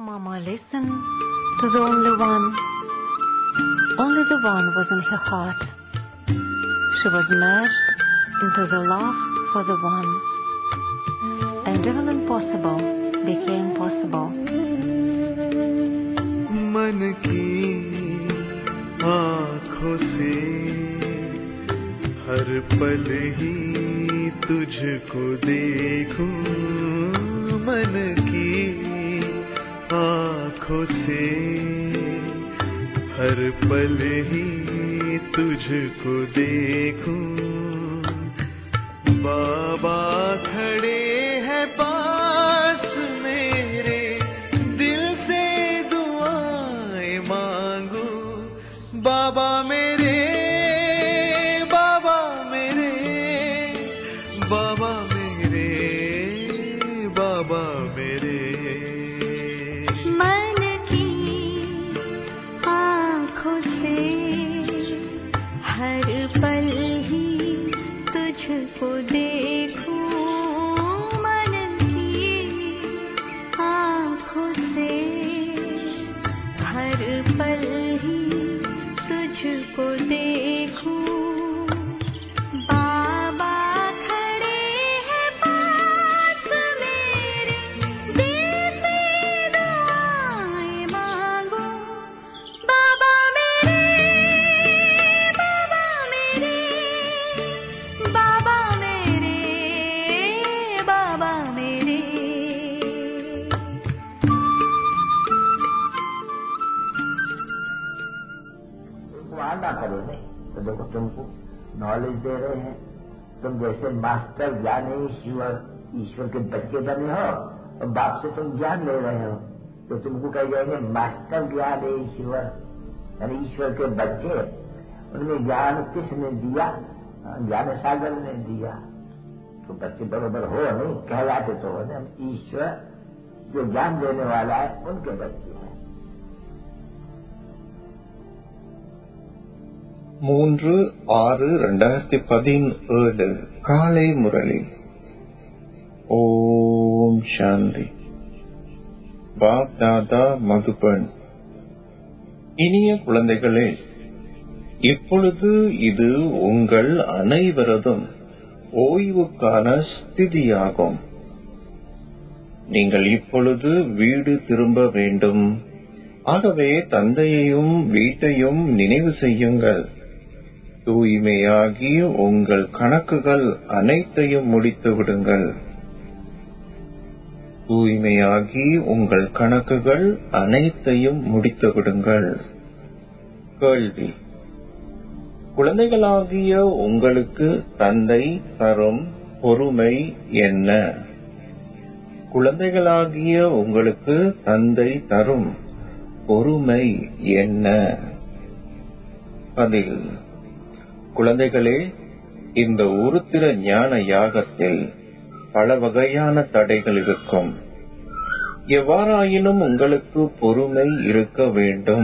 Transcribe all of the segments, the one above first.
Mama listened to the only one. Only the one was in her heart. She was merged into the love for the one. And even impossible became possible. मन की आँखों से हर पल ही तुझको देखूं मन की आँखों से हर पल ही तुझको देखूं बाबा खड़े हैं पास मेरे दिल से दुआएं मांगू बाबा मेरे बाबा मेरे बाबा मेरे बाबा मेरे मन की आँखों से हर पल ही तुझको देखूं मन की आँखों से हर पल ही तुझको देखूं बाबा खड़े हैं पास मेरे दिल से दुआएं मांगो बाबा मेरे बाबा मेरे बाबा मेरे बाबा मेरे वहां ना करो नहीं तो देखो तुमको नॉलेज दे रहे हैं तुम जैसे मास्टर ज्ञान ईश्वर ईश्वर के बच्चे बने हो और बाप से तुम ज्ञान ले रहे हो तो तुमको कह जाएंगे मास्टर ज्ञान ईश्वर यानी ईश्वर के बच्चे उनमें ज्ञान किसने दिया हाँ, ज्ञान सागर ने दिया तो बच्चे बरोबर हो नहीं कहलाते तो हो नहीं हम ईश्वर जो ज्ञान देने वाला है उनके बच्चे हैं மூன்று ஆறு ரெண்டாயிரத்தி பதினேழு காலை முரளி ஓம் சாந்தி பாப் தாதா மதுபன் இனிய குழந்தைகளே இப்பொழுது இது உங்கள் அனைவரதும் ஓய்வுக்கான ஸ்திதியாகும் நீங்கள் இப்பொழுது வீடு திரும்ப வேண்டும் ஆகவே தந்தையையும் வீட்டையும் நினைவு செய்யுங்கள் தூய்மையாகி உங்கள் கணக்குகள் அனைத்தையும் முடித்து விடுங்கள் தூய்மையாகி உங்கள் கணக்குகள் அனைத்தையும் முடித்து விடுங்கள் கேள்வி குழந்தைகளாகிய உங்களுக்கு தந்தை தரும் பொறுமை என்ன குழந்தைகளாகிய உங்களுக்கு தந்தை தரும் பொறுமை என்ன பதில் குழந்தைகளே இந்த உருத்திர ஞான யாகத்தில் பல வகையான தடைகள் இருக்கும் எவ்வாறாயினும் உங்களுக்கு பொறுமை இருக்க வேண்டும்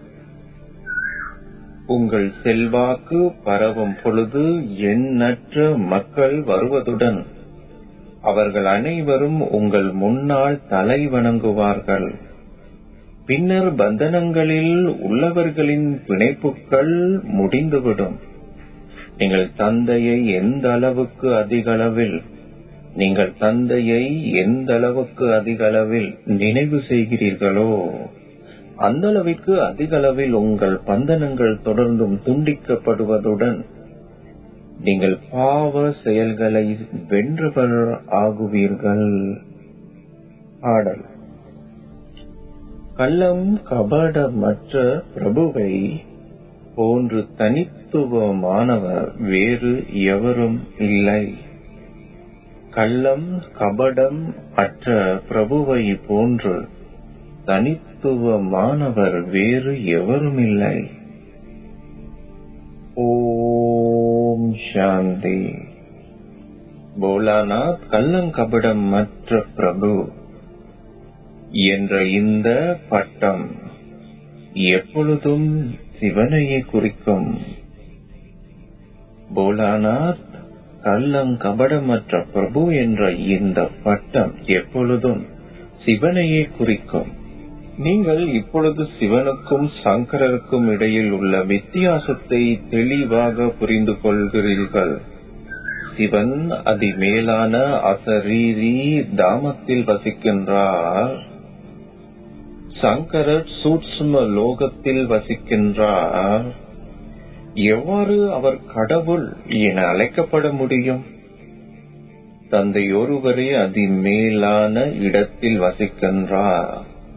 உங்கள் செல்வாக்கு பரவும் பொழுது எண்ணற்ற மக்கள் வருவதுடன் அவர்கள் அனைவரும் உங்கள் முன்னால் தலை வணங்குவார்கள் பின்னர் பந்தனங்களில் உள்ளவர்களின் பிணைப்புகள் முடிந்துவிடும் நீங்கள் தந்தையை எந்த அளவுக்கு அதிக அளவில் நீங்கள் தந்தையை எந்த அளவுக்கு அதிக அளவில் நினைவு செய்கிறீர்களோ அந்த அளவிற்கு அதிக அளவில் உங்கள் பந்தனங்கள் தொடர்ந்தும் துண்டிக்கப்படுவதுடன் நீங்கள் பாவ செயல்களை வென்றவர் ஆகுவீர்கள் ஆடல் கள்ளம் கபடமற்ற பிரபுவை போன்று தனித்துவமானவர் வேறு எவரும் இல்லை கள்ளம் கபடம் அற்ற பிரபுவை போன்று தனித்துவமானவர் வேறு எவரும் இல்லை ஓம் சாந்தி போலாநாத் கள்ளங்கபடம் மற்ற பிரபு என்ற இந்த பட்டம் எப்பொழுதும் சிவனையே குறிக்கும் போலாநாத் கள்ளங்கபடமற்ற பிரபு என்ற இந்த பட்டம் எப்பொழுதும் சிவனையே குறிக்கும் நீங்கள் இப்பொழுது சிவனுக்கும் சங்கரருக்கும் இடையில் உள்ள வித்தியாசத்தை தெளிவாக புரிந்து கொள்கிறீர்கள் சிவன் அதி மேலான அசரீரி தாமத்தில் வசிக்கின்றார் சங்கரர் சூட்சும லோகத்தில் வசிக்கின்றார் எவ்வாறு அவர் கடவுள் என அழைக்கப்பட முடியும் தந்தை ஒருவரே அதி மேலான இடத்தில் வசிக்கின்றார்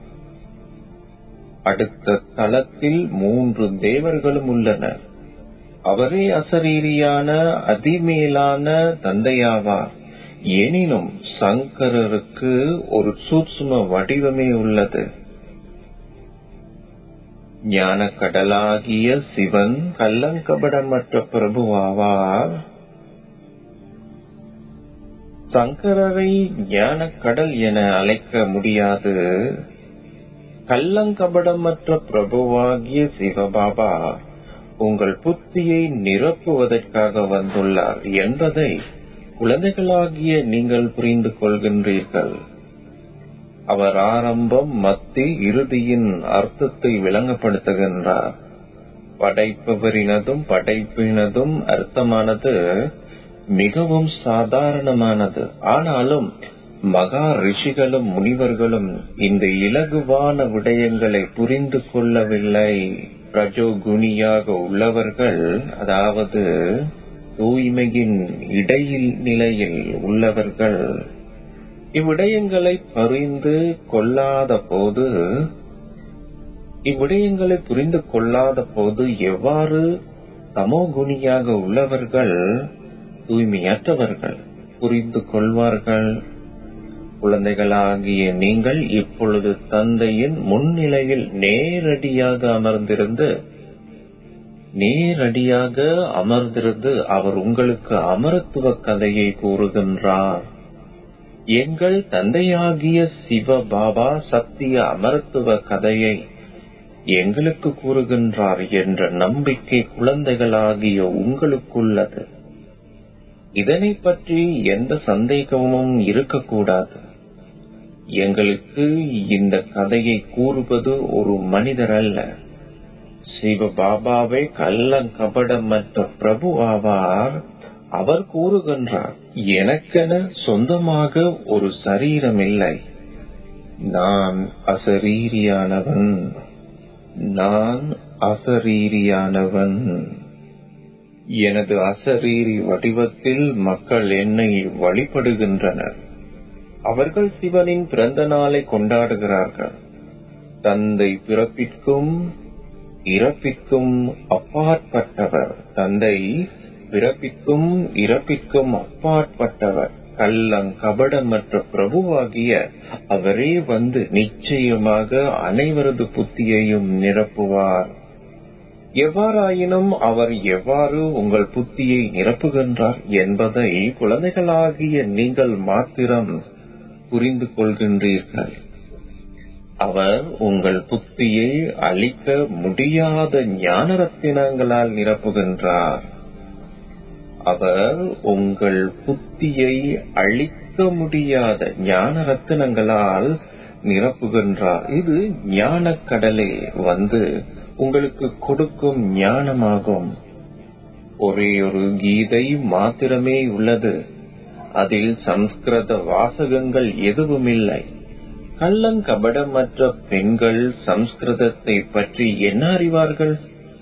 அடுத்த தளத்தில் மூன்று தேவர்களும் உள்ளனர் அவரே அசரீரியான அதிமேலான தந்தையாவார் எனினும் சங்கரருக்கு ஒரு சூட்சும வடிவமே உள்ளது ஞான கடலாகிய சிவன் கள்ளங்கபடமற்ற பிரபுவாவார் சங்கரரை ஞான கடல் என அழைக்க முடியாது கள்ளங்கபடமற்ற பிரபுவாகிய சிவபாபா உங்கள் புத்தியை நிரப்புவதற்காக வந்துள்ளார் என்பதை குழந்தைகளாகிய நீங்கள் புரிந்து கொள்கின்றீர்கள் அவர் ஆரம்பம் மத்தி இறுதியின் அர்த்தத்தை விளங்கப்படுத்துகின்றார் படைப்பவரினதும் படைப்பினதும் அர்த்தமானது மிகவும் சாதாரணமானது ஆனாலும் மகா ரிஷிகளும் முனிவர்களும் இந்த இலகுவான விடயங்களை புரிந்து கொள்ளவில்லை பிரஜோகுணியாக உள்ளவர்கள் அதாவது தூய்மையின் இடையில் நிலையில் உள்ளவர்கள் இவ்விடயங்களை பறிந்து கொள்ளாத போது இவ்விடயங்களை புரிந்து கொள்ளாத போது எவ்வாறு தமோகுணியாக உள்ளவர்கள் தூய்மையற்றவர்கள் புரிந்து கொள்வார்கள் குழந்தைகளாகிய நீங்கள் இப்பொழுது தந்தையின் முன்னிலையில் நேரடியாக அமர்ந்திருந்து நேரடியாக அமர்ந்திருந்து அவர் உங்களுக்கு அமரத்துவ கதையை கூறுகின்றார் எங்கள் தந்தையாகிய சிவ பாபா சத்திய அமரத்துவ கதையை எங்களுக்கு கூறுகின்றார் என்ற நம்பிக்கை குழந்தைகளாகிய உங்களுக்குள்ளது இதனை பற்றி எந்த சந்தேகமும் இருக்கக்கூடாது எங்களுக்கு இந்த கதையை கூறுவது ஒரு மனிதர் அல்ல சிவ பாபாவே கள்ளம் கபடமற்ற பிரபு ஆவார் அவர் கூறுகின்றார் எனக்கென சொந்தமாக ஒரு சரீரம் இல்லை நான் அசரீரியானவன் நான் அசரீரியானவன் எனது அசரீரி வடிவத்தில் மக்கள் என்னை வழிபடுகின்றனர் அவர்கள் சிவனின் பிறந்த நாளை கொண்டாடுகிறார்கள் தந்தை பிறப்பிற்கும் இறப்பிற்கும் அப்பாற்பட்டவர் தந்தை பிறப்பிற்கும் இறப்பிற்கும் அப்பாற்பட்டவர் கள்ளம் கபடமற்ற பிரபுவாகிய அவரே வந்து நிச்சயமாக அனைவரது புத்தியையும் நிரப்புவார் எவ்வாறாயினும் அவர் எவ்வாறு உங்கள் புத்தியை நிரப்புகின்றார் என்பதை குழந்தைகளாகிய நீங்கள் மாத்திரம் புரிந்து கொள்கின்றீர்கள் அவர் உங்கள் புத்தியை அழிக்க முடியாத ஞான ரத்தினங்களால் நிரப்புகின்றார் அவர் உங்கள் புத்தியை அழிக்க முடியாத ஞான ரத்தினங்களால் நிரப்புகின்றார் இது ஞான கடலே வந்து உங்களுக்கு கொடுக்கும் ஞானமாகும் ஒரே ஒரு கீதை மாத்திரமே உள்ளது அதில் சம்ஸ்கிருத வாசகங்கள் எதுவுமில்லை கள்ளங்கபடமற்ற பெண்கள் சம்ஸ்கிருதத்தை பற்றி என்ன அறிவார்கள்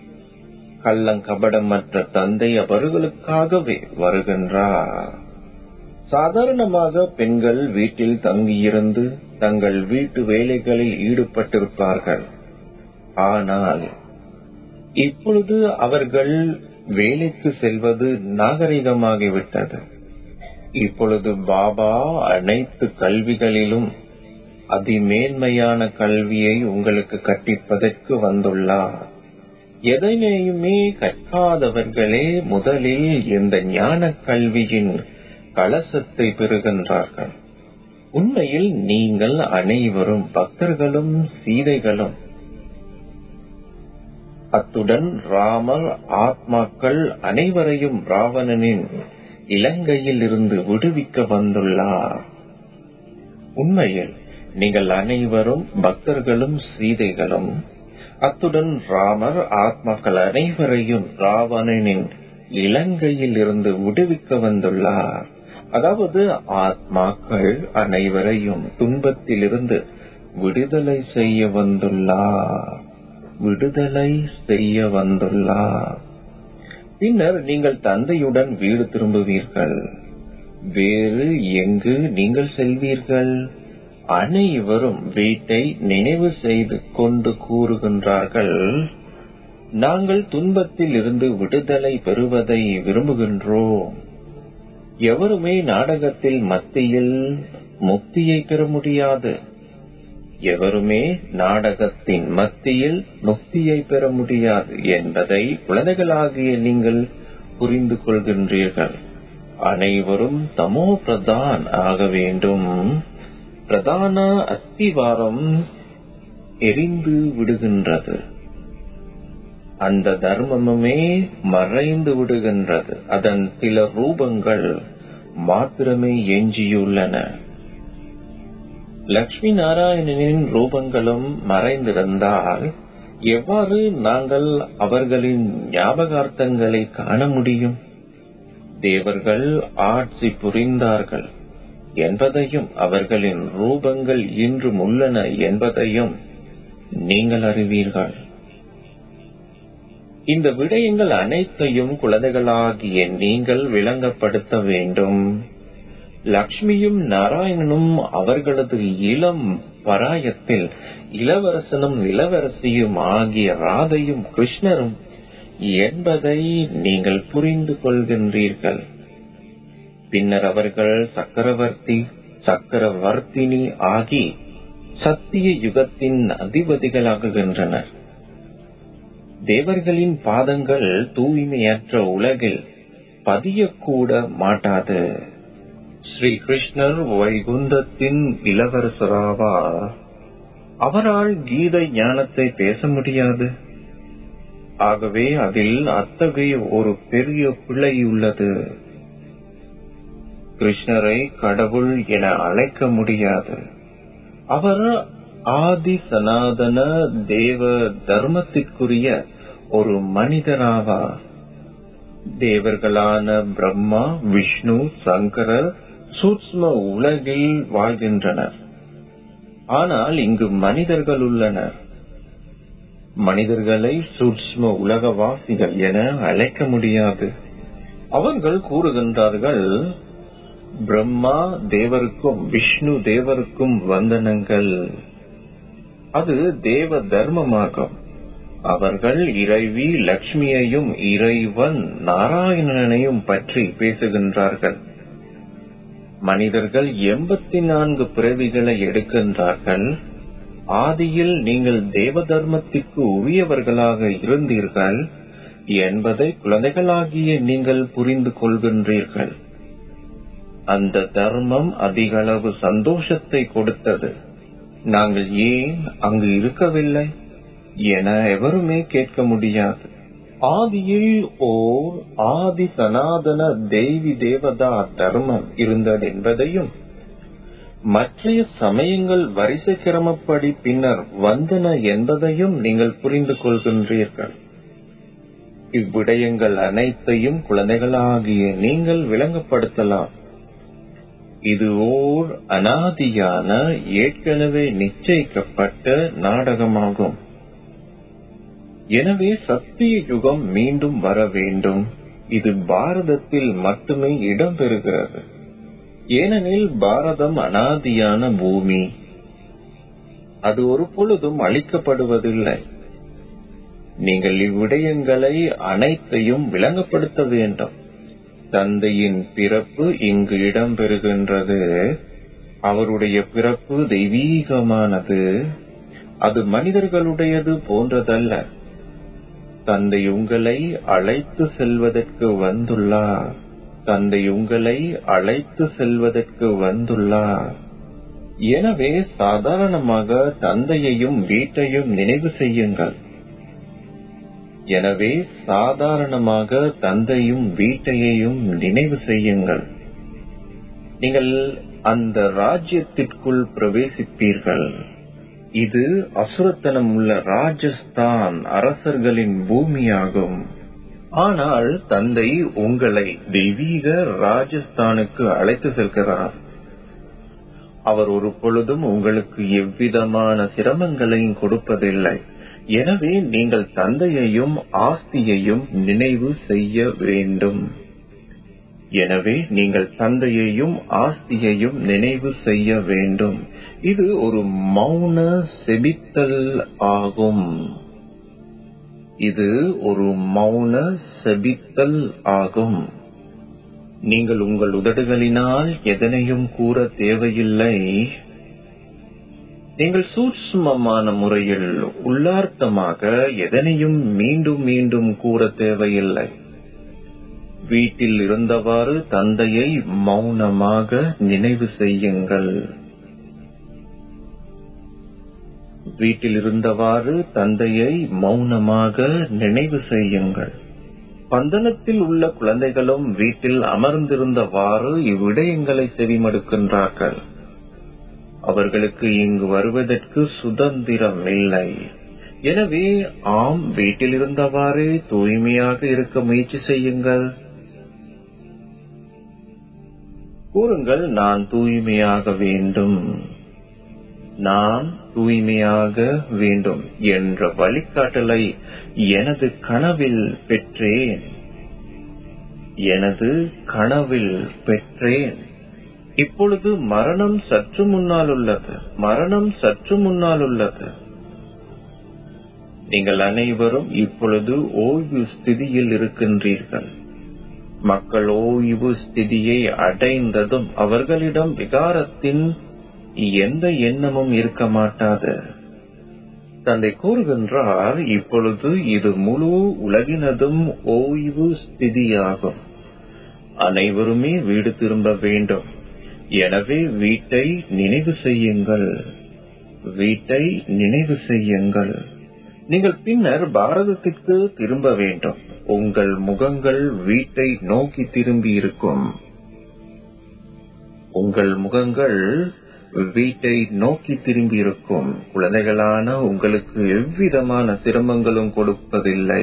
கள்ளங்கபடமற்ற தந்தை அவர்களுக்காகவே வருகின்றார் சாதாரணமாக பெண்கள் வீட்டில் தங்கியிருந்து தங்கள் வீட்டு வேலைகளில் ஈடுபட்டிருப்பார்கள் ஆனால் இப்பொழுது அவர்கள் வேலைக்கு செல்வது நாகரிகமாகிவிட்டது இப்பொழுது பாபா அனைத்து கல்விகளிலும் அதிமேன்மையான கல்வியை உங்களுக்கு கற்பிப்பதற்கு வந்துள்ளார் எதனையுமே கற்காதவர்களே முதலில் இந்த ஞான கல்வியின் கலசத்தை பெறுகின்றார்கள் உண்மையில் நீங்கள் அனைவரும் பக்தர்களும் சீதைகளும் அத்துடன் ராமர் ஆத்மாக்கள் அனைவரையும் ராவணனின் இலங்கையில் இருந்து விடுவிக்க வந்துள்ளார் உண்மையில் நீங்கள் அனைவரும் பக்தர்களும் சீதைகளும் அத்துடன் ராமர் ஆத்மாக்கள் அனைவரையும் ராவணனின் இலங்கையில் இருந்து விடுவிக்க வந்துள்ளார் அதாவது ஆத்மாக்கள் அனைவரையும் துன்பத்திலிருந்து விடுதலை செய்ய வந்துள்ளார் விடுதலை செய்ய வந்துள்ளார் பின்னர் நீங்கள் தந்தையுடன் வீடு திரும்புவீர்கள் வேறு எங்கு நீங்கள் செல்வீர்கள் அனைவரும் வீட்டை நினைவு செய்து கொண்டு கூறுகின்றார்கள் நாங்கள் துன்பத்தில் இருந்து விடுதலை பெறுவதை விரும்புகின்றோம் எவருமே நாடகத்தில் மத்தியில் முக்தியை பெற முடியாது எவருமே நாடகத்தின் மத்தியில் முக்தியை பெற முடியாது என்பதை குழந்தைகளாகிய நீங்கள் புரிந்து கொள்கின்றீர்கள் அனைவரும் தமோ பிரதான் ஆக வேண்டும் பிரதான அஸ்திவாரம் எரிந்து விடுகின்றது அந்த தர்மமுமே மறைந்து விடுகின்றது அதன் சில ரூபங்கள் மாத்திரமே எஞ்சியுள்ளன லட்சுமி நாராயணனின் ரூபங்களும் மறைந்திருந்தால் எவ்வாறு நாங்கள் அவர்களின் ஞாபகார்த்தங்களை காண முடியும் தேவர்கள் ஆட்சி புரிந்தார்கள் என்பதையும் அவர்களின் ரூபங்கள் இன்றும் உள்ளன என்பதையும் நீங்கள் அறிவீர்கள் இந்த விடயங்கள் அனைத்தையும் குழந்தைகளாகிய நீங்கள் விளங்கப்படுத்த வேண்டும் லக்ஷ்மியும் நாராயணனும் அவர்களது இளம் பராயத்தில் இளவரசனும் இளவரசியும் ஆகிய ராதையும் கிருஷ்ணரும் என்பதை நீங்கள் புரிந்து கொள்கின்றீர்கள் பின்னர் அவர்கள் சக்கரவர்த்தி சக்கரவர்த்தினி ஆகி சத்திய யுகத்தின் அதிபதிகளாகுகின்றனர் தேவர்களின் பாதங்கள் தூய்மையற்ற உலகில் பதியக்கூட மாட்டாது ஸ்ரீ கிருஷ்ணர் வைகுந்தத்தின் இளவரசராவார் அவரால் கீதை ஞானத்தை பேச முடியாது ஆகவே அதில் அத்தகைய ஒரு பெரிய பிழை உள்ளது கிருஷ்ணரை கடவுள் என அழைக்க முடியாது அவர் ஆதி சனாதன தேவ தர்மத்திற்குரிய ஒரு மனிதராவார் தேவர்களான பிரம்மா விஷ்ணு சங்கரர் சூட்ச்ம உலகில் வாழ்கின்றனர் ஆனால் இங்கு மனிதர்கள் உள்ளனர் மனிதர்களை சூட்ச்ம உலகவாசிகள் என அழைக்க முடியாது அவர்கள் கூறுகின்றார்கள் பிரம்மா தேவருக்கும் விஷ்ணு தேவருக்கும் வந்தனங்கள் அது தேவ தர்மமாகும் அவர்கள் இறைவி லக்ஷ்மியையும் இறைவன் நாராயணனையும் பற்றி பேசுகின்றார்கள் மனிதர்கள் எண்பத்தி நான்கு பிறவிகளை எடுக்கின்றார்கள் ஆதியில் நீங்கள் தேவ தர்மத்திற்கு உரியவர்களாக இருந்தீர்கள் என்பதை குழந்தைகளாகிய நீங்கள் புரிந்து கொள்கின்றீர்கள் அந்த தர்மம் அதிகளவு சந்தோஷத்தை கொடுத்தது நாங்கள் ஏன் அங்கு இருக்கவில்லை என எவருமே கேட்க முடியாது ஆதியில் ஓர் ஆதி சனாதன தேவி தேவதா தர்மம் இருந்தது என்பதையும் மற்றைய சமயங்கள் வரிசை கிரமப்படி பின்னர் வந்தன என்பதையும் நீங்கள் புரிந்து கொள்கின்றீர்கள் இவ்விடயங்கள் அனைத்தையும் குழந்தைகளாகிய நீங்கள் விளங்கப்படுத்தலாம் இது ஓர் அனாதியான ஏற்கனவே நிச்சயிக்கப்பட்ட நாடகமாகும் எனவே சத்திய யுகம் மீண்டும் வர வேண்டும் இது பாரதத்தில் மட்டுமே இடம்பெறுகிறது ஏனெனில் பாரதம் அனாதியான பூமி அது ஒரு பொழுதும் அழிக்கப்படுவதில்லை நீங்கள் இவ்விடயங்களை அனைத்தையும் விளங்கப்படுத்த வேண்டும் தந்தையின் பிறப்பு இங்கு இடம்பெறுகின்றது அவருடைய பிறப்பு தெய்வீகமானது அது மனிதர்களுடையது போன்றதல்ல தந்தை உங்களை அழைத்து செல்வதற்கு வந்துள்ளார் தந்தை உங்களை அழைத்து செல்வதற்கு வந்துள்ளார் எனவே சாதாரணமாக தந்தையையும் வீட்டையும் நினைவு செய்யுங்கள் எனவே சாதாரணமாக தந்தையும் வீட்டையையும் நினைவு செய்யுங்கள் நீங்கள் அந்த ராஜ்யத்திற்குள் பிரவேசிப்பீர்கள் இது அசுரத்தனம் உள்ள ராஜஸ்தான் அரசர்களின் பூமியாகும் ஆனால் தந்தை உங்களை தெய்வீக ராஜஸ்தானுக்கு அழைத்து செல்கிறார் அவர் ஒரு பொழுதும் உங்களுக்கு எவ்விதமான சிரமங்களையும் கொடுப்பதில்லை எனவே நீங்கள் தந்தையையும் ஆஸ்தியையும் நினைவு செய்ய வேண்டும் எனவே நீங்கள் தந்தையையும் ஆஸ்தியையும் நினைவு செய்ய வேண்டும் இது ஒரு மௌன செபித்தல் ஆகும் இது ஒரு மௌன செபித்தல் ஆகும் நீங்கள் உங்கள் உதடுகளினால் எதனையும் கூற தேவையில்லை நீங்கள் சூட்சுமமான முறையில் உள்ளார்த்தமாக எதனையும் மீண்டும் மீண்டும் கூற தேவையில்லை வீட்டில் இருந்தவாறு தந்தையை மௌனமாக நினைவு செய்யுங்கள் வீட்டில் இருந்தவாறு தந்தையை மௌனமாக நினைவு செய்யுங்கள் பந்தனத்தில் உள்ள குழந்தைகளும் வீட்டில் அமர்ந்திருந்தவாறு இவ்விடயங்களை செவிமடுக்கின்றார்கள் அவர்களுக்கு இங்கு வருவதற்கு சுதந்திரம் இல்லை எனவே ஆம் வீட்டில் இருந்தவாறு தூய்மையாக இருக்க முயற்சி செய்யுங்கள் கூறுங்கள் நான் தூய்மையாக வேண்டும் நான் தூய்மையாக வேண்டும் என்ற வழிகாட்டலை எனது கனவில் பெற்றேன் எனது கனவில் பெற்றேன் இப்பொழுது மரணம் சற்று முன்னால் உள்ளது மரணம் சற்று முன்னால் உள்ளது நீங்கள் அனைவரும் இப்பொழுது ஓய்வு ஸ்திதியில் இருக்கின்றீர்கள் மக்கள் ஓய்வு ஸ்திதியை அடைந்ததும் அவர்களிடம் விகாரத்தின் எந்த எண்ணமும் இருக்க மாட்டாது தந்தை கூறுகின்றார் இப்பொழுது இது முழு உலகினதும் ஓய்வு ஸ்திதியாகும் அனைவருமே வீடு திரும்ப வேண்டும் எனவே வீட்டை நினைவு செய்யுங்கள் வீட்டை நினைவு செய்யுங்கள் நீங்கள் பின்னர் பாரதத்திற்கு திரும்ப வேண்டும் உங்கள் முகங்கள் வீட்டை நோக்கி திரும்பி இருக்கும் உங்கள் முகங்கள் வீட்டை நோக்கி திரும்பி இருக்கும் குழந்தைகளான உங்களுக்கு எவ்விதமான சிரமங்களும் கொடுப்பதில்லை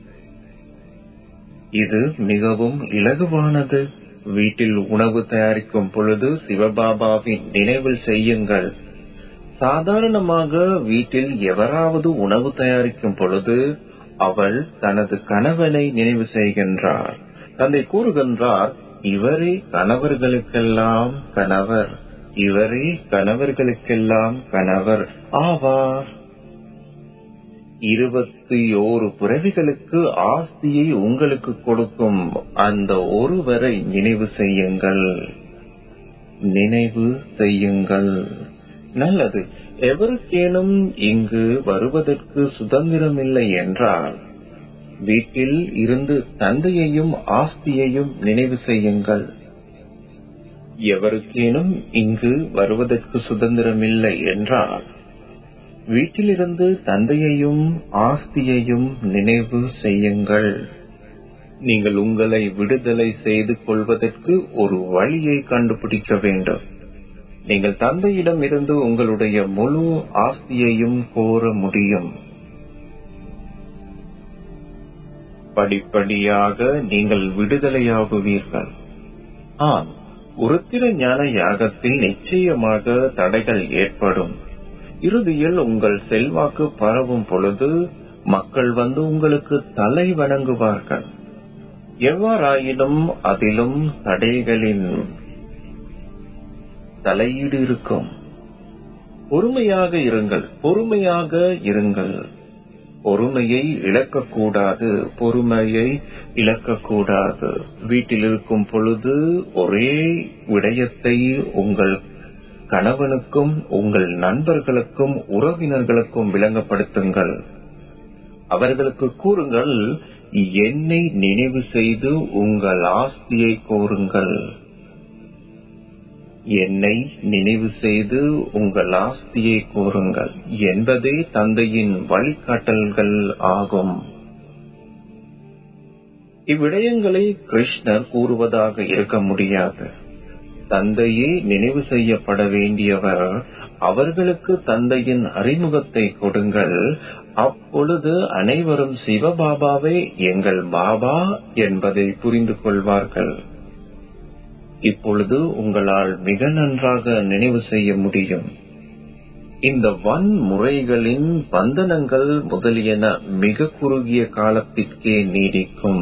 இது மிகவும் இலகுவானது வீட்டில் உணவு தயாரிக்கும் பொழுது சிவபாபாவின் நினைவில் செய்யுங்கள் சாதாரணமாக வீட்டில் எவராவது உணவு தயாரிக்கும் பொழுது அவள் தனது கணவனை நினைவு செய்கின்றார் தந்தை கூறுகின்றார் இவரே கணவர்களுக்கெல்லாம் கணவர் இவரே கணவர்களுக்கெல்லாம் கணவர் ஆவார் இருபத்தி ஓரு பிறவிகளுக்கு ஆஸ்தியை உங்களுக்கு கொடுக்கும் அந்த ஒருவரை நினைவு செய்யுங்கள் நினைவு செய்யுங்கள் நல்லது எவருக்கேனும் இங்கு வருவதற்கு சுதந்திரமில்லை என்றால் வீட்டில் இருந்து தந்தையையும் ஆஸ்தியையும் நினைவு செய்யுங்கள் எவருக்கேனும் இங்கு வருவதற்கு சுதந்திரமில்லை என்றால் வீட்டிலிருந்து தந்தையையும் ஆஸ்தியையும் நினைவு செய்யுங்கள் நீங்கள் உங்களை விடுதலை செய்து கொள்வதற்கு ஒரு வழியை கண்டுபிடிக்க வேண்டும் நீங்கள் தந்தையிடம் இருந்து உங்களுடைய முழு ஆஸ்தியையும் கோர முடியும் படிப்படியாக நீங்கள் விடுதலையாகுவீர்கள் ஆம் உருத்திர ஞான யாகத்தில் நிச்சயமாக தடைகள் ஏற்படும் இறுதியில் உங்கள் செல்வாக்கு பரவும் பொழுது மக்கள் வந்து உங்களுக்கு தலை வணங்குவார்கள் எவ்வாறாயினும் அதிலும் தடைகளின் தலையீடு இருக்கும் பொறுமையாக இருங்கள் பொறுமையாக இருங்கள் பொறுமையை இழக்கக்கூடாது பொறுமையை இழக்கக்கூடாது வீட்டில் இருக்கும் பொழுது ஒரே விடயத்தை உங்கள் கணவனுக்கும் உங்கள் நண்பர்களுக்கும் உறவினர்களுக்கும் விளங்கப்படுத்துங்கள் அவர்களுக்கு கூறுங்கள் என்னை நினைவு செய்து உங்கள் ஆஸ்தியை கோருங்கள் என்னை நினைவு செய்து உங்கள் ஆஸ்தியை கோருங்கள் என்பதே தந்தையின் வழிகாட்டல்கள் ஆகும் இவ்விடயங்களை கிருஷ்ணர் கூறுவதாக இருக்க முடியாது தந்தையே நினைவு செய்யப்பட வேண்டியவர் அவர்களுக்கு தந்தையின் அறிமுகத்தை கொடுங்கள் அப்பொழுது அனைவரும் சிவபாபாவே எங்கள் பாபா என்பதை புரிந்து கொள்வார்கள் இப்பொழுது உங்களால் மிக நன்றாக நினைவு செய்ய முடியும் இந்த வன்முறைகளின் பந்தனங்கள் முதலியன மிக குறுகிய காலத்திற்கே நீடிக்கும்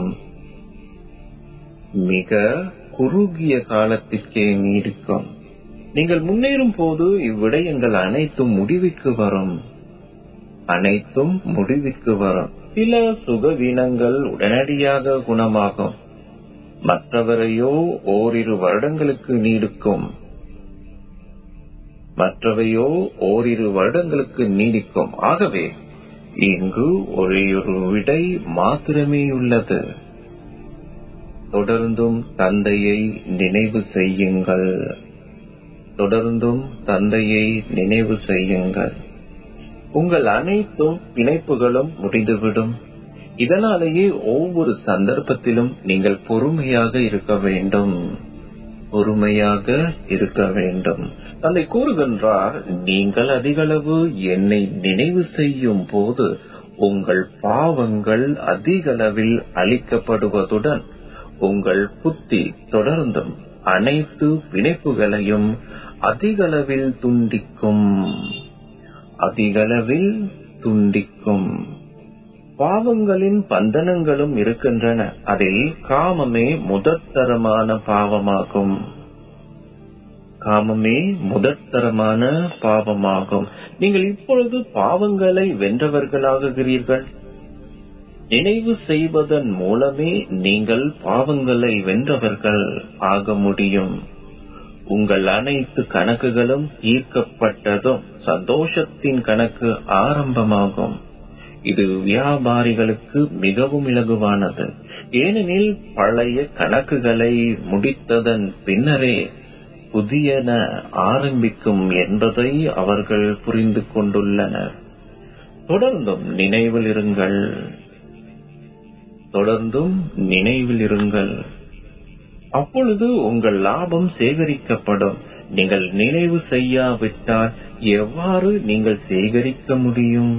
மிக குறுகிய காலத்திற்கே நீடிக்கும் நீங்கள் முன்னேறும் போது இவ்விடயங்கள் அனைத்தும் முடிவுக்கு வரும் அனைத்தும் முடிவிற்கு வரும் சில சுகவீனங்கள் உடனடியாக குணமாகும் மற்றவரையோ ஓரிரு வருடங்களுக்கு நீடிக்கும் மற்றவையோ ஓரிரு வருடங்களுக்கு நீடிக்கும் ஆகவே இங்கு ஒரேயொரு விடை மாத்திரமே உள்ளது தொடர்ந்தும் தந்தையை நினைவு செய்யுங்கள் தொடர்ந்தும் தந்தையை நினைவு செய்யுங்கள் உங்கள் அனைத்தும் பிணைப்புகளும் முடிந்துவிடும் இதனாலேயே ஒவ்வொரு சந்தர்ப்பத்திலும் நீங்கள் பொறுமையாக இருக்க வேண்டும் பொறுமையாக இருக்க வேண்டும் தந்தை கூறுகின்றார் நீங்கள் அதிகளவு என்னை நினைவு செய்யும் போது உங்கள் பாவங்கள் அதிகளவில் அளிக்கப்படுவதுடன் உங்கள் புத்தி தொடர்ந்தும் அனைத்து பிணைப்புகளையும் அதிகளவில் துண்டிக்கும் அதிகளவில் துண்டிக்கும் பாவங்களின் பந்தனங்களும் இருக்கின்றன அதில் காமமே முதற்தரமான பாவமாகும் காமமே முதற்தரமான பாவமாகும் நீங்கள் இப்பொழுது பாவங்களை வென்றவர்களாகுகிறீர்கள் நினைவு செய்வதன் மூலமே நீங்கள் பாவங்களை வென்றவர்கள் ஆக முடியும் உங்கள் அனைத்து கணக்குகளும் தீர்க்கப்பட்டதும் சந்தோஷத்தின் கணக்கு ஆரம்பமாகும் இது வியாபாரிகளுக்கு மிகவும் இலகுவானது ஏனெனில் பழைய கணக்குகளை முடித்ததன் பின்னரே புதியன ஆரம்பிக்கும் என்பதை அவர்கள் புரிந்து கொண்டுள்ளனர் தொடர்ந்தும் நினைவில் இருங்கள் தொடர்ந்தும் நினைவில் இருங்கள் அப்பொழுது உங்கள் லாபம் சேகரிக்கப்படும் நீங்கள் நினைவு செய்யாவிட்டால் எவ்வாறு நீங்கள் சேகரிக்க முடியும்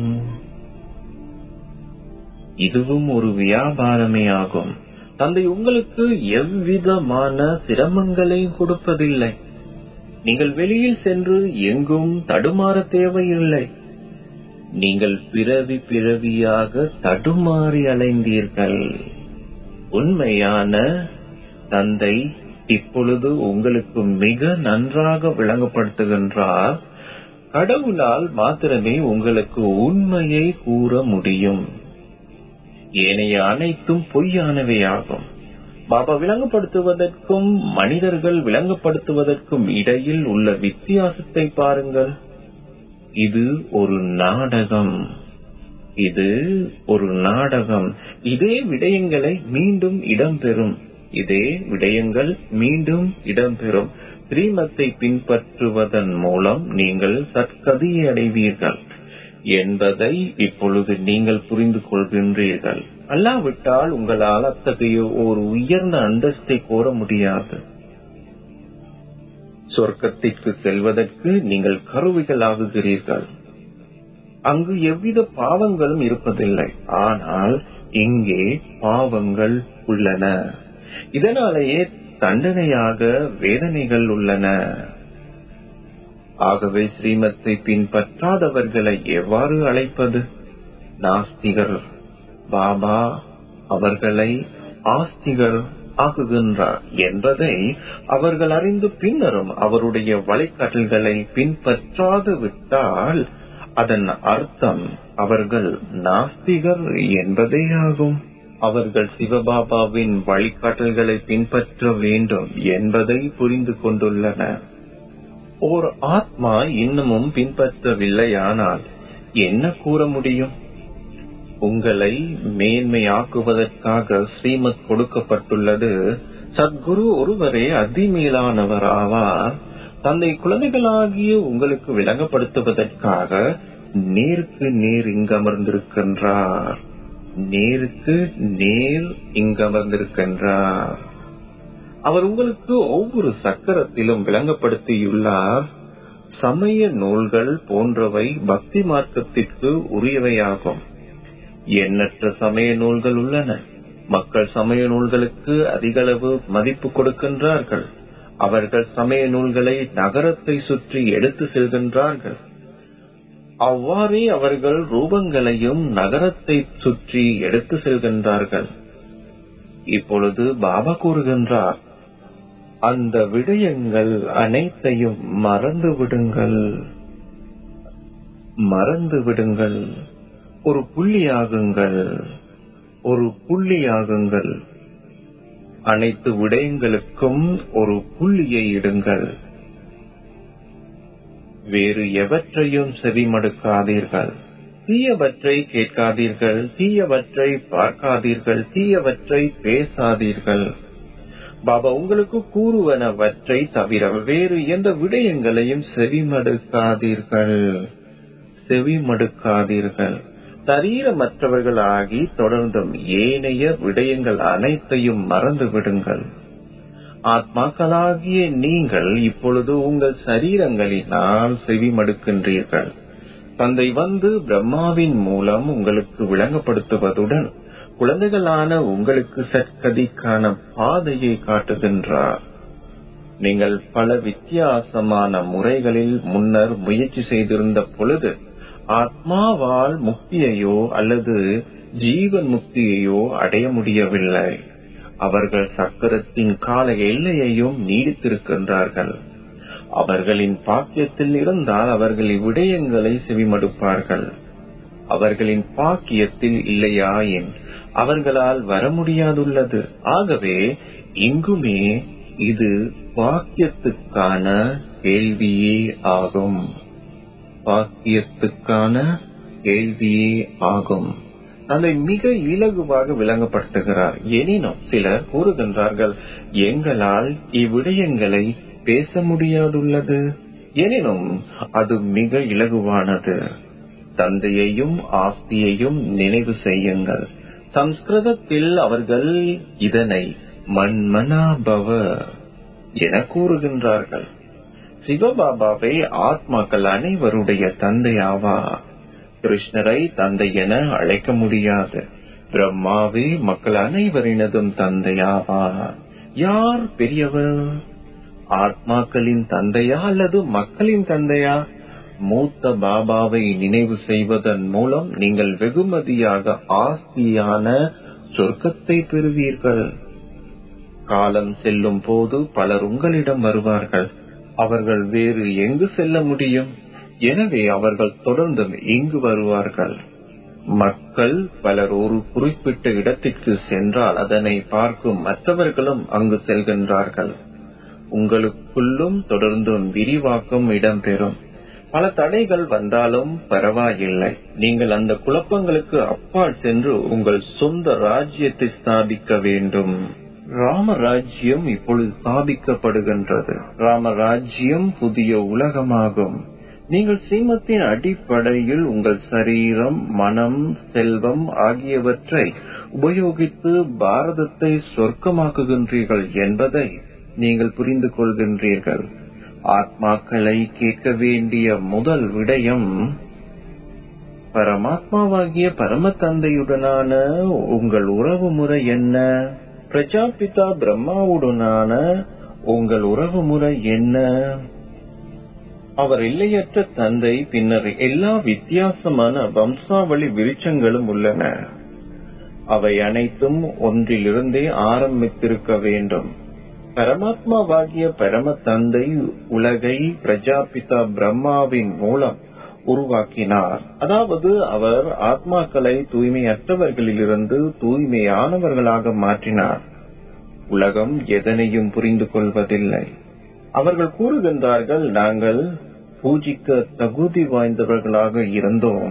இதுவும் ஒரு வியாபாரமே ஆகும் தந்தை உங்களுக்கு எவ்விதமான சிரமங்களையும் கொடுப்பதில்லை நீங்கள் வெளியில் சென்று எங்கும் தடுமாற தேவையில்லை நீங்கள் பிறவி பிறவியாக தடுமாறி அலைந்தீர்கள் உண்மையான தந்தை இப்பொழுது உங்களுக்கு மிக நன்றாக விளங்கப்படுத்துகின்றார் கடவுளால் மாத்திரமே உங்களுக்கு உண்மையை கூற முடியும் ஏனைய அனைத்தும் பொய்யானவையாகும் பாபா விளங்கப்படுத்துவதற்கும் மனிதர்கள் விளங்கப்படுத்துவதற்கும் இடையில் உள்ள வித்தியாசத்தை பாருங்கள் இது ஒரு நாடகம் இது ஒரு நாடகம் இதே விடயங்களை மீண்டும் இடம்பெறும் இதே விடயங்கள் மீண்டும் இடம்பெறும் ஸ்ரீமத்தை பின்பற்றுவதன் மூலம் நீங்கள் சத்கதியை அடைவீர்கள் என்பதை இப்பொழுது நீங்கள் புரிந்து கொள்கின்றீர்கள் அல்லாவிட்டால் உங்களால் அத்தகைய ஒரு உயர்ந்த அந்தஸ்தை கோர முடியாது சொர்க்கத்திற்கு செல்வதற்கு நீங்கள் கருவிகள் ஆகுகிறீர்கள் அங்கு எவ்வித பாவங்களும் இருப்பதில்லை ஆனால் இங்கே பாவங்கள் உள்ளன இதனாலேயே தண்டனையாக வேதனைகள் உள்ளன ஆகவே ஸ்ரீமத்தை பின்பற்றாதவர்களை எவ்வாறு அழைப்பது நாஸ்திகர் பாபா அவர்களை ஆஸ்திகர் ஆக்குகின்றார் என்பதை அவர்கள் அறிந்து பின்னரும் அவருடைய வழிகாட்டல்களை பின்பற்றாது விட்டால் அதன் அர்த்தம் அவர்கள் நாஸ்திகர் என்பதே ஆகும் அவர்கள் சிவபாபாவின் வழிகாட்டல்களை பின்பற்ற வேண்டும் என்பதை புரிந்து கொண்டுள்ளனர் ஓர் ஆத்மா இன்னமும் பின்பற்றவில்லையானால் என்ன கூற முடியும் உங்களை மேன்மையாக்குவதற்காக ஸ்ரீமத் கொடுக்கப்பட்டுள்ளது சத்குரு ஒருவரே அதிமேலானவர் ஆவார் தந்தை குழந்தைகளாகிய உங்களுக்கு விளங்கப்படுத்துவதற்காக நேருக்கு நேர் இங்கமர்ந்திருக்கின்றார் நேருக்கு நேர் இங்கமர்ந்திருக்கின்றார் அவர் உங்களுக்கு ஒவ்வொரு சக்கரத்திலும் விளங்கப்படுத்தியுள்ளார் சமய நூல்கள் போன்றவை பக்தி மார்க்கத்திற்கு உரியவையாகும் எண்ணற்ற சமய நூல்கள் உள்ளன மக்கள் சமய நூல்களுக்கு அதிகளவு மதிப்பு கொடுக்கின்றார்கள் அவர்கள் சமய நூல்களை நகரத்தை சுற்றி எடுத்து செல்கின்றார்கள் அவ்வாறே அவர்கள் ரூபங்களையும் நகரத்தை சுற்றி எடுத்து செல்கின்றார்கள் இப்பொழுது பாபா கூறுகின்றார் அந்த விடயங்கள் அனைத்தையும் மறந்து விடுங்கள் மறந்து விடுங்கள் ஒரு புள்ளியாகுங்கள் ஒரு புள்ளியாகுங்கள் அனைத்து விடயங்களுக்கும் ஒரு புள்ளியை இடுங்கள் வேறு எவற்றையும் செவிமடுக்காதீர்கள் தீயவற்றை கேட்காதீர்கள் தீயவற்றை பார்க்காதீர்கள் தீயவற்றை பேசாதீர்கள் பாபா உங்களுக்கு கூறுவனவற்றை தவிர வேறு எந்த விடயங்களையும் செவிமடுக்காதீர்கள் செவிமடுக்காதீர்கள் சரீரமற்றவர்களாகி தொடர்ந்தும் ஏனைய விடயங்கள் அனைத்தையும் மறந்து விடுங்கள் ஆத்மாக்களாகிய நீங்கள் இப்பொழுது உங்கள் சரீரங்களினால் செவிமடுக்கின்றீர்கள் தந்தை வந்து பிரம்மாவின் மூலம் உங்களுக்கு விளங்கப்படுத்துவதுடன் குழந்தைகளான உங்களுக்கு சற்கதிக்கான பாதையை காட்டுகின்றார் நீங்கள் பல வித்தியாசமான முறைகளில் முன்னர் முயற்சி செய்திருந்த பொழுது ஆத்மாவால் முக்தியையோ அல்லது ஜீவன் முக்தியையோ அடைய முடியவில்லை அவர்கள் சக்கரத்தின் கால எல்லையையும் நீடித்திருக்கின்றார்கள் அவர்களின் பாக்கியத்தில் இருந்தால் அவர்கள் இவ்விடயங்களை செவிமடுப்பார்கள் அவர்களின் பாக்கியத்தில் இல்லையா என் அவர்களால் வர முடியாதுள்ளது ஆகவே இங்குமே இது பாக்கியத்துக்கான கேள்வியே ஆகும் பாக்கியத்துக்கான கேள்வியே ஆகும் அதை மிக இலகுவாக விளங்கப்படுத்துகிறார் எனினும் சிலர் கூறுகின்றார்கள் எங்களால் இவ்விடயங்களை பேச முடியாதுள்ளது எனினும் அது மிக இலகுவானது தந்தையையும் ஆஸ்தியையும் நினைவு செய்யுங்கள் சம்ஸ்கிருதத்தில் அவர்கள் இதனை மன்மனாபவ என கூறுகின்றார்கள் சிவபாபாவை ஆத்மாக்கள் அனைவருடைய தந்தை ஆவார் கிருஷ்ணரை தந்தை என அழைக்க முடியாது பிரம்மாவே மக்கள் அனைவரினதும் தந்தையாவார் யார் பெரியவர் ஆத்மாக்களின் தந்தையா அல்லது மக்களின் தந்தையா மூத்த பாபாவை நினைவு செய்வதன் மூலம் நீங்கள் வெகுமதியாக ஆஸ்தியான சொர்க்கத்தை பெறுவீர்கள் காலம் செல்லும் போது பலர் உங்களிடம் வருவார்கள் அவர்கள் வேறு எங்கு செல்ல முடியும் எனவே அவர்கள் தொடர்ந்து இங்கு வருவார்கள் மக்கள் பலர் ஒரு குறிப்பிட்ட இடத்திற்கு சென்றால் அதனை பார்க்கும் மற்றவர்களும் அங்கு செல்கின்றார்கள் உங்களுக்குள்ளும் தொடர்ந்தும் விரிவாக்கம் இடம்பெறும் பல தடைகள் வந்தாலும் பரவாயில்லை நீங்கள் அந்த குழப்பங்களுக்கு அப்பால் சென்று உங்கள் சொந்த ராஜ்யத்தை ஸ்தாபிக்க வேண்டும் ராமராஜ்யம் இப்பொழுது ஸ்தாபிக்கப்படுகின்றது ராமராஜ்யம் புதிய உலகமாகும் நீங்கள் சீமத்தின் அடிப்படையில் உங்கள் சரீரம் மனம் செல்வம் ஆகியவற்றை உபயோகித்து பாரதத்தை சொர்க்கமாக்குகின்றீர்கள் என்பதை நீங்கள் புரிந்து கொள்கின்றீர்கள் ஆத்மாக்களை கேட்க வேண்டிய முதல் விடயம் பரமாத்மாவாகிய பரம தந்தையுடனான உங்கள் உறவு முறை என்ன பிரஜாபிதா பிரம்மாவுடனான உங்கள் உறவு முறை என்ன அவர் எல்லையற்ற தந்தை பின்னர் எல்லா வித்தியாசமான வம்சாவளி விருட்சங்களும் உள்ளன அவை அனைத்தும் ஒன்றிலிருந்தே ஆரம்பித்திருக்க வேண்டும் பரமாத்மாவாகிய பரம தந்தை உலகை பிரஜாபிதா பிரம்மாவின் மூலம் உருவாக்கினார் அதாவது அவர் ஆத்மாக்களை தூய்மையற்றவர்களிலிருந்து தூய்மையானவர்களாக மாற்றினார் உலகம் எதனையும் புரிந்து கொள்வதில்லை அவர்கள் கூறுகின்றார்கள் நாங்கள் பூஜிக்க தகுதி வாய்ந்தவர்களாக இருந்தோம்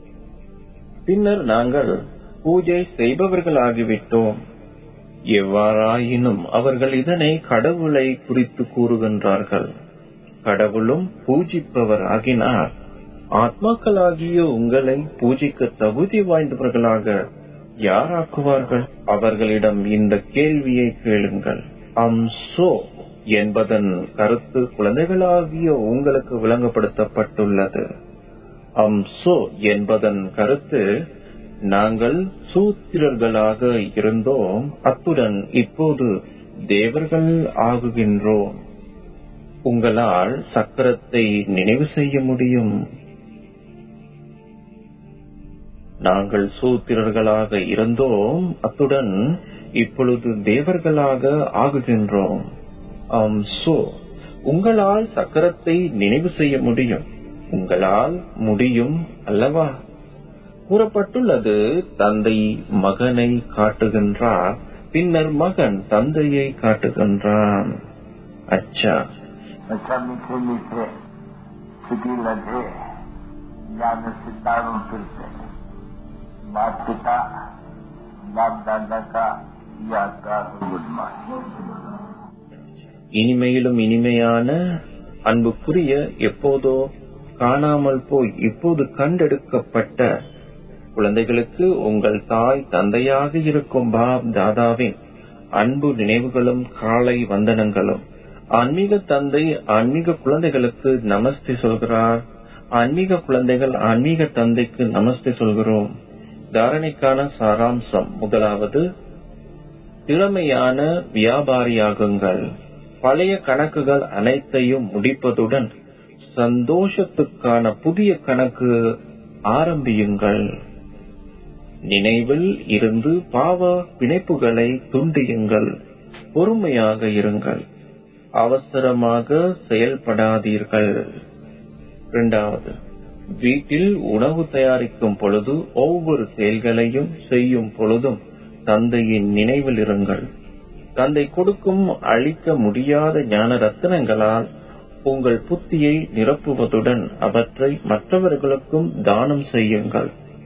பின்னர் நாங்கள் பூஜை செய்பவர்களாகிவிட்டோம் எவ்வாறாயினும் அவர்கள் இதனை கடவுளை குறித்து கூறுகின்றார்கள் கடவுளும் பூஜிப்பவர் ஆகினார் ஆத்மாக்களாகிய உங்களை பூஜிக்க தகுதி வாய்ந்தவர்களாக யாராக்குவார்கள் அவர்களிடம் இந்த கேள்வியை கேளுங்கள் அம்சோ என்பதன் கருத்து குழந்தைகளாகிய உங்களுக்கு விளங்கப்படுத்தப்பட்டுள்ளது அம்சோ என்பதன் கருத்து நாங்கள் சூத்திரர்களாக இருந்தோம் அத்துடன் இப்போது தேவர்கள் ஆகுகின்றோம் உங்களால் சக்கரத்தை நினைவு செய்ய முடியும் நாங்கள் சூத்திரர்களாக இருந்தோம் அத்துடன் இப்பொழுது தேவர்களாக ஆகுகின்றோம் ஆம் சோ உங்களால் சக்கரத்தை நினைவு செய்ய முடியும் உங்களால் முடியும் அல்லவா கூறப்பட்டுள்ளது தந்தை மகனை காட்டுகின்றார் பின்னர் மகன் தந்தையை காட்டுகின்றான் அச்சா अच्छा मीठे मीठे सिटी लगे जाने सितारों फिरते बाप पिता बाप दादा का यादगार गुड मॉर्निंग இனிமையிலும் இனிமையான அன்புக்குரிய எப்போதோ காணாமல் போய் இப்போது கண்டெடுக்கப்பட்ட குழந்தைகளுக்கு உங்கள் தாய் தந்தையாக இருக்கும் பாப் தாதாவின் அன்பு நினைவுகளும் காலை வந்தனங்களும் ஆன்மீக தந்தை ஆன்மீக குழந்தைகளுக்கு நமஸ்தே சொல்கிறார் ஆன்மீக குழந்தைகள் ஆன்மீக தந்தைக்கு நமஸ்தே சொல்கிறோம் தாரணைக்கான சாராம்சம் முதலாவது திறமையான வியாபாரியாகுங்கள் பழைய கணக்குகள் அனைத்தையும் முடிப்பதுடன் சந்தோஷத்துக்கான புதிய கணக்கு ஆரம்பியுங்கள் நினைவில் இருந்து பாவ பிணைப்புகளை துண்டியுங்கள் பொறுமையாக இருங்கள் அவசரமாக செயல்படாதீர்கள் இரண்டாவது வீட்டில் உணவு தயாரிக்கும் பொழுது ஒவ்வொரு செயல்களையும் செய்யும் பொழுதும் தந்தையின் நினைவில் இருங்கள் தந்தை கொடுக்கும் அழிக்க முடியாத ஞான ரத்தினங்களால் உங்கள் புத்தியை நிரப்புவதுடன் அவற்றை மற்றவர்களுக்கும் தானம் செய்யுங்கள்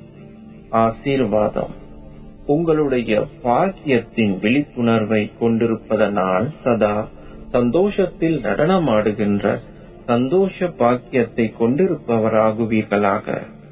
ஆசீர்வாதம் உங்களுடைய பாக்கியத்தின் விழிப்புணர்வை கொண்டிருப்பதனால் சதா சந்தோஷத்தில் நடனமாடுகின்ற சந்தோஷ பாக்கியத்தை கொண்டிருப்பவராகுவீர்களாக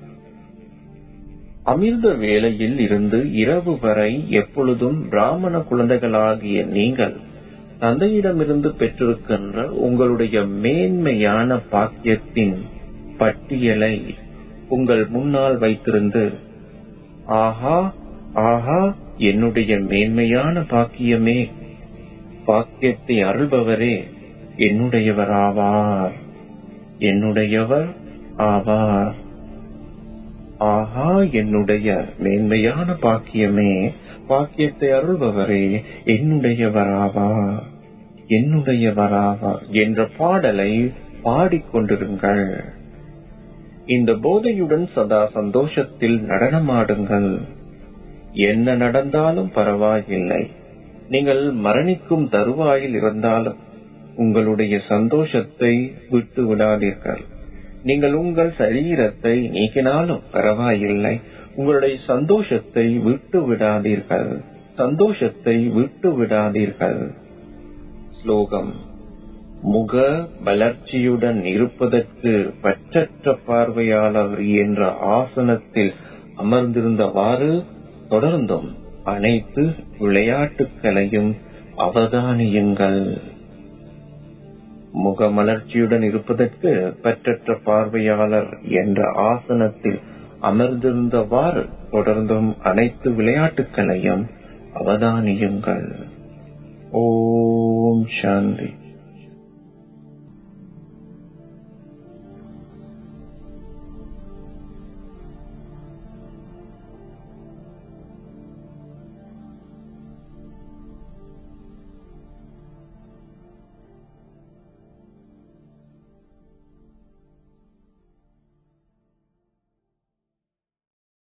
அமிர்த வேளையில் இருந்து இரவு வரை எப்பொழுதும் பிராமண குழந்தைகளாகிய நீங்கள் தந்தையிடமிருந்து பெற்றிருக்கின்ற உங்களுடைய மேன்மையான பாக்கியத்தின் பட்டியலை உங்கள் முன்னால் வைத்திருந்து ஆஹா ஆஹா என்னுடைய மேன்மையான பாக்கியமே பாக்கியத்தை அருள்பவரே என்னுடையவராவார் என்னுடையவர் ஆவார் ஆஹா என்னுடைய மேன்மையான பாக்கியமே பாக்கியத்தை அருள்பவரே என்னுடையவராவார் என்னுடையவராவார் என்ற பாடலை பாடிக்கொண்டிருங்கள் இந்த போதையுடன் சதா சந்தோஷத்தில் நடனமாடுங்கள் என்ன நடந்தாலும் பரவாயில்லை நீங்கள் மரணிக்கும் தருவாயில் இருந்தாலும் உங்களுடைய சந்தோஷத்தை விட்டு விடாதீர்கள் நீங்கள் உங்கள் சரீரத்தை நீக்கினாலும் பரவாயில்லை உங்களுடைய சந்தோஷத்தை விட்டு விடாதீர்கள் சந்தோஷத்தை விட்டு விடாதீர்கள் ஸ்லோகம் முக வளர்ச்சியுடன் இருப்பதற்கு பற்றற்ற பார்வையாளர் என்ற ஆசனத்தில் அமர்ந்திருந்தவாறு தொடர்ந்தும் அனைத்து விளையாட்டுக்களையும் அவதானியுங்கள் முகமலர்ச்சியுடன் இருப்பதற்கு பற்றற்ற பார்வையாளர் என்ற ஆசனத்தில் அமர்ந்திருந்தவாறு தொடர்ந்தும் அனைத்து விளையாட்டுக்களையும் அவதானியுங்கள் ஓம் சாந்தி